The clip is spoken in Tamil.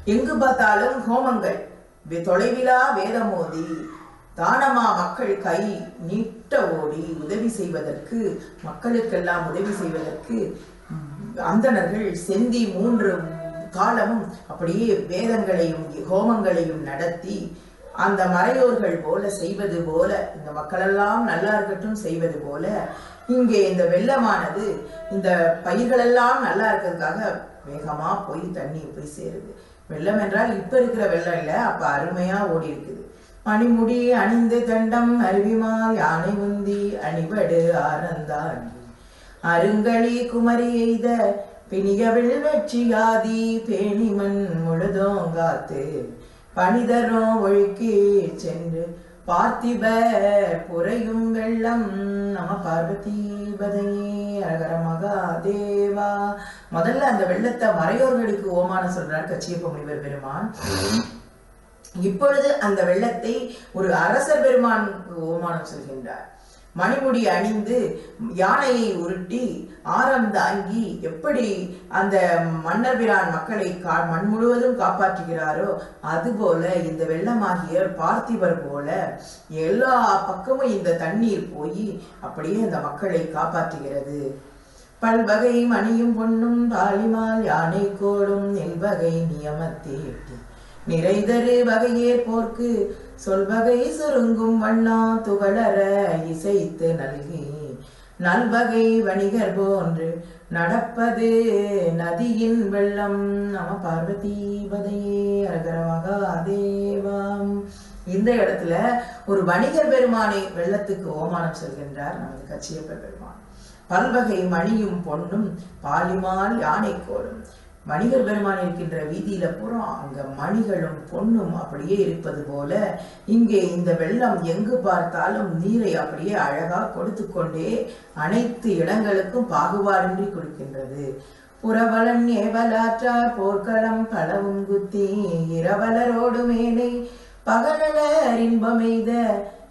எங்கு பார்த்தாலும் ஹோமங்கள் வி- தொலைவிலா வேதமோதி தானமா மக்கள் கை நீட்ட ஓடி உதவி செய்வதற்கு மக்களுக்கெல்லாம் உதவி செய்வதற்கு ம், அந்தணர்கள் செந்தி மூன்று காலமும் அப்படியே வேதங்களையும் ஹோமங்களையும் நடத்தி அந்த மறையோர்கள் போல செய்வது போல இந்த மக்களெல்லாம் நல்லா இருக்கட்டும் செய்வது போல இங்கே இந்த வெள்ளமானது இந்த பயிர்களெல்லாம் நல்லா இருக்கிறதுக்காக வேகமா போய் தண்ணி போய் சேருது வெள்ளம் என்றால் இப்ப இருக்கிற வெள்ளம் இல்ல அப்ப அருமையா ஓடி இருக்குது மணிமுடி அணிந்து தண்டம் அருவிமால் யானை முந்தி அணிபடு ஆனந்தாண்டி அருங்களி குமரி எய்த பிணியவில் வெற்றியாதி பேணிமண் முழுதோங்காத்து பணிதரும் ஒழுக்கி சென்று பார்த்திப புரையும் வெள்ளம் நம பார்வதி பதையே அழகர மகாதேவா முதல்ல அந்த வெள்ளத்தை மறையோர்களுக்கு ஓமானம் சொல்றார் கச்சியப்ப முனிவர் பெருமான் இப்பொழுது அந்த வெள்ளத்தை ஒரு அரசர் பெருமானுக்கு ஓமானம் சொல்கின்றார் மணிமுடி அணிந்து யானையை உருட்டி ஆரம் தாங்கி எப்படி அந்த மன்னர் பிரான் மக்களை கா மண் முழுவதும் காப்பாற்றுகிறாரோ அதுபோல இந்த வெள்ளமாகிய பார்த்திபர் போல எல்லா பக்கமும் இந்த தண்ணீர் போய் அப்படியே அந்த மக்களை காப்பாற்றுகிறது பல்வகை மணியும் பொன்னும் பாலிமால் யானை கோடும் நெல்வகை நியமத்தேட்டி நிறைதரு வகையே போர்க்கு சொல்வகை சுருங்கும் வண்ணா துகளற இசைத்து நல்கி நல்வகை வணிகர் போன்று நடப்பது நதியின் வெள்ளம் நம பார்வதி பதையே அரகரமாக தேவாம் இந்த இடத்துல ஒரு வணிகர் பெருமானை வெள்ளத்துக்கு ஓமானம் சொல்கின்றார் நமது கச்சியப்பர் பெருமான் பல்வகை மணியும் பொன்னும் பாலிமால் யானை கோடும் வணிகர் பெருமான் இருக்கின்ற வீதியில பூரா அங்க மணிகளும் பொன்னும் அப்படியே இருப்பது போல இங்கே இந்த வெள்ளம் எங்கு பார்த்தாலும் நீரை அப்படியே அழகா கொடுத்து கொண்டே அனைத்து இடங்களுக்கும் பாகுபாடின்றி கொடுக்கின்றது புறவலன் ஏவலாற்றார் போர்க்களம் பலவும் குத்தி இரவலரோடு மேலை பகலர் இன்பமெய்த